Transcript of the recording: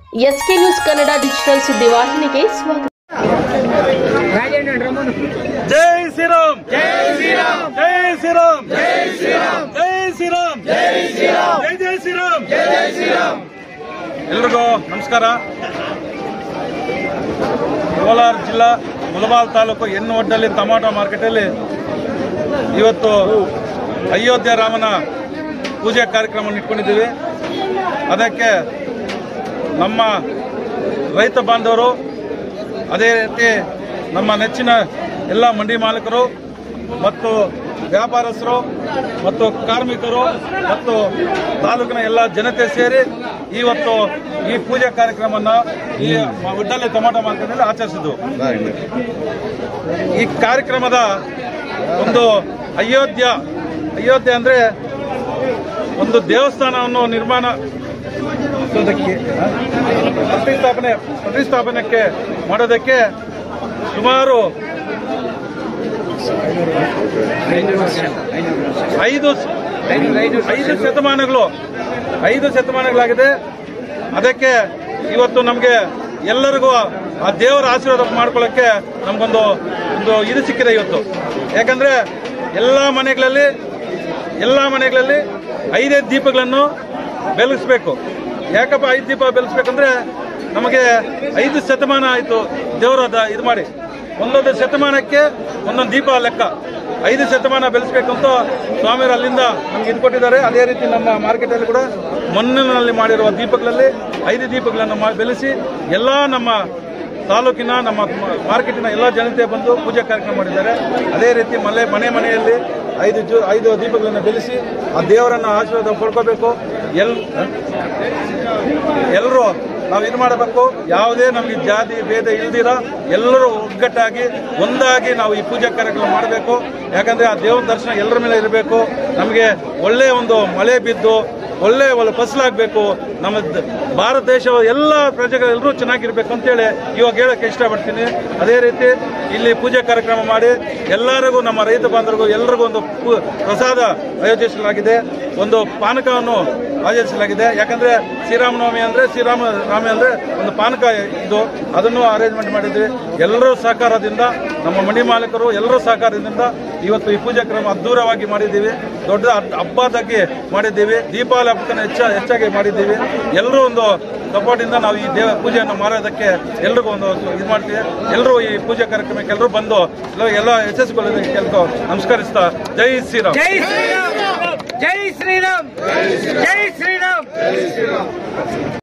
S K news Kannada digital ಸುದ್ದಿವಾಹಿನಿಗೆ ಸ್ವಾಗತ ಜೈ ಶ್ರೀರಾಮ್ ಜೈ ಶ್ರೀರಾಮ್ ಜೈ ಶ್ರೀರಾಮ್ ಜೈ ಶ್ರೀರಾಮ್ ಜೈ ಶ್ರೀರಾಮ್ ಜೈ ಶ್ರೀರಾಮ್ ಜೈ ಜೈ ಶ್ರೀರಾಮ್ ಜೈ ಜೈ ಶ್ರೀರಾಮ್ ಎಲ್ರಿಗೂ ನಮಸ್ಕಾರ ಕೋಲಾರ ಜಿಲ್ಲಾ ಮುಲಬಾಲ್ ತಾಲೂಕು ಎನ್ನು ಒಡ್ಡಲ್ಲಿ ಟೊಮಾಟೊ ಮಾರ್ಕೆಟಲ್ಲಿ ಇವತ್ತು ಅಯೋಧ್ಯೆ ರಾಮನ ಪೂಜೆ ಕಾರ್ಯಕ್ರಮವನ್ನು ಇಟ್ಕೊಂಡಿದ್ದೀವಿ ಅದಕ್ಕೆ ನಮ್ಮ ರೈತ ಬಾಂಧವರು ಅದೇ ರೀತಿ ನಮ್ಮ ನೆಚ್ಚಿನ ಎಲ್ಲ ಮಂಡಿ ಮಾಲೀಕರು ಮತ್ತು ವ್ಯಾಪಾರಸ್ಥರು ಮತ್ತು ಕಾರ್ಮಿಕರು ಮತ್ತು ತಾಲೂಕಿನ ಎಲ್ಲ ಜನತೆ ಸೇರಿ ಇವತ್ತು ಈ ಪೂಜೆ ಕಾರ್ಯಕ್ರಮವನ್ನು ಈ ಒಡ್ಡಲ್ಲಿ ಟೊಮಾಟೊ ಮಾರ್ಕೆಟ್ನಲ್ಲಿ ಆಚರಿಸಿದ್ವು ಈ ಕಾರ್ಯಕ್ರಮದ ಒಂದು ಅಯೋಧ್ಯ ಅಯೋಧ್ಯೆ ಅಂದ್ರೆ ಒಂದು ದೇವಸ್ಥಾನವನ್ನು ನಿರ್ಮಾಣ ಮಾಡೋದಕ್ಕೆ ಪ್ರತಿಷ್ಠಾಪನೆ ಪ್ರತಿಷ್ಠಾಪನೆಗೆ ಮಾಡೋದಕ್ಕೆ ಸುಮಾರು ಐದು ಐದು ಶತಮಾನಗಳು ಐದು ಶತಮಾನಗಳಾಗಿದೆ ಅದಕ್ಕೆ ಇವತ್ತು ನಮಗೆ ಎಲ್ಲರಿಗೂ ಆ ದೇವರ ಆಶೀರ್ವಾದ ಮಾಡ್ಕೊಳ್ಳೋಕ್ಕೆ ನಮಗೊಂದು ಒಂದು ಇದು ಸಿಕ್ಕಿದೆ ಇವತ್ತು ಯಾಕಂದ್ರೆ ಎಲ್ಲ ಮನೆಗಳಲ್ಲಿ ಎಲ್ಲ ಮನೆಗಳಲ್ಲಿ ಐದೈದು ದೀಪಗಳನ್ನು ಬೆಳಗಿಸ್ಬೇಕು ಯಾಕಪ್ಪ ಐದು ದೀಪ ಬೆಳೆಸ್ಬೇಕಂದ್ರೆ ನಮಗೆ ಐದು ಶತಮಾನ ಆಯಿತು ದೇವರ ಇದು ಮಾಡಿ ಒಂದೊಂದು ಶತಮಾನಕ್ಕೆ ಒಂದೊಂದು ದೀಪ ಲೆಕ್ಕ ಐದು ಶತಮಾನ ಬೆಳೆಸ್ಬೇಕು ಅಂತ ಸ್ವಾಮಿಯರು ಅಲ್ಲಿಂದ ನಮ್ಗೆ ಇದು ಕೊಟ್ಟಿದ್ದಾರೆ ಅದೇ ರೀತಿ ನಮ್ಮ ಮಾರ್ಕೆಟಲ್ಲಿ ಕೂಡ ಮಣ್ಣಿನಲ್ಲಿ ಮಾಡಿರುವ ದೀಪಗಳಲ್ಲಿ ಐದು ದೀಪಗಳನ್ನು ಮಾ- ಬೆಳೆಸಿ ಎಲ್ಲ ನಮ್ಮ ತಾಲೂಕಿನ ನಮ್ಮ ಮಾರ್ಕೆಟಿನ ಎಲ್ಲ ಜನತೆ ಬಂದು ಪೂಜೆ ಕಾರ್ಯಕ್ರಮ ಮಾಡಿದ್ದಾರೆ ಅದೇ ರೀತಿ ಮನೆ ಮನೆ ಮನೆಯಲ್ಲಿ ಐದು ಜೂ ಐದು ದೀಪಗಳನ್ನು ಬೆಳೆಸಿ ಆ ದೇವರನ್ನ ಆಶೀರ್ವಾದ ಪಡ್ಕೋಬೇಕು ಎಲ್ ಎಲ್ಲರೂ ನಾವು ಇದು ಮಾಡಬೇಕು ಯಾವುದೇ ನಮಗೆ ಜಾತಿ ಭೇದ ಇಲ್ದಿರ ಎಲ್ಲರೂ ಒಗ್ಗಟ್ಟಾಗಿ ಒಂದಾಗಿ ನಾವು ಈ ಪೂಜಾ ಕಾರ್ಯಕ್ರಮ ಮಾಡಬೇಕು ಯಾಕಂದ್ರೆ ಆ ದೇವರ ದರ್ಶನ ಎಲ್ಲರ ಮೇಲೆ ಇರಬೇಕು ನಮಗೆ ಒಳ್ಳೆಯ ಒಂದು ಮಳೆ ಬಿದ್ದು ಒಳ್ಳೆ ಒಳ್ಳೆ ಫಸಲಾಗಬೇಕು ನಮ್ಮ ದ- ಭಾರತ ದೇಶ ಎಲ್ಲ ಪ್ರಜೆಗಳೆಲ್ಲರೂ ಚೆನ್ನಾಗಿರ್ಬೇಕು ಅಂತೇಳಿ ಇವಾಗ ಹೇಳಕ್ಕೆ ಇಷ್ಟಪಡ್ತೀನಿ ಅದೇ ರೀತಿ ಇಲ್ಲಿ ಪೂಜೆ ಕಾರ್ಯಕ್ರಮ ಮಾಡಿ ಎಲ್ಲರಿಗೂ ನಮ್ಮ ರೈತ ಬಾಂಧವರಿಗೂ ಎಲ್ಲರಿಗೂ ಒಂದು ಪು- ಪ್ರಸಾದ ಆಯೋಜಿಸಲಾಗಿದೆ ಒಂದು ಪಾನಕವನ್ನು ಆಯೋಜಿಸಲಾಗಿದೆ ಯಾಕಂದ್ರೆ ಶ್ರೀರಾಮನವಮಿ ಅಂದ್ರೆ ಶ್ರೀರಾಮ ನವಮಿ ಅಂದ್ರೆ ಒಂದು ಪಾನಕ ಇದು ಅದನ್ನು ಅರೇಂಜ್ಮೆಂಟ್ ಮಾಡಿದ್ವಿ ಎಲ್ಲರೂ ಸಹಕಾರದಿಂದ ನಮ್ಮ ಮಂಡಿ ಮಾಲೀಕರು ಎಲ್ಲರೂ ಸಹಕಾರದಿಂದ ಇವತ್ತು ಈ ಪೂಜಾ ಕ್ರಮ ಅದ್ದೂರವಾಗಿ ಮಾಡಿದ್ದೀವಿ ದೊಡ್ಡ ಹಬ್- ಹಬ್ಬದಾಗಿ ಮಾಡಿದ್ದೀವಿ ದೀಪಾವಳಿ ಹಬ್ಬಕ್ಕನ್ನು ಹೆಚ್ಚ ಹೆಚ್ಚಾಗಿ ಮಾಡಿದ್ದೀವಿ ಎಲ್ಲರೂ ಒಂದು ಸಪೋರ್ಟಿಂದ ನಾವು ಈ ದೇವ ಪೂಜೆಯನ್ನು ಮಾಡೋದಕ್ಕೆ ಎಲ್ರಿಗೂ ಒಂದು ಇದು ಮಾಡ್ತೀವಿ ಎಲ್ಲರೂ ಈ ಪೂಜೆ ಕಾರ್ಯಕ್ರಮಕ್ಕೆ ಎಲ್ಲರೂ ಬಂದು ಎಲ್ಲ- ಎಲ್ಲ ಯಶಸ್ವಿಗೊಳ್ಳೋದಕ್ಕೆ ಎಲ್ಲರಿಗೂ ನಮಸ್ಕರಿಸ್ತಾ ಜೈ ಶ್ರೀರಾಮ್ ಜೈ ಶ್ರೀರಾಮ್ ಜೈ ಶ್ರೀರಾಮ್ ಜೈ ಶ್ರೀರಾಮ್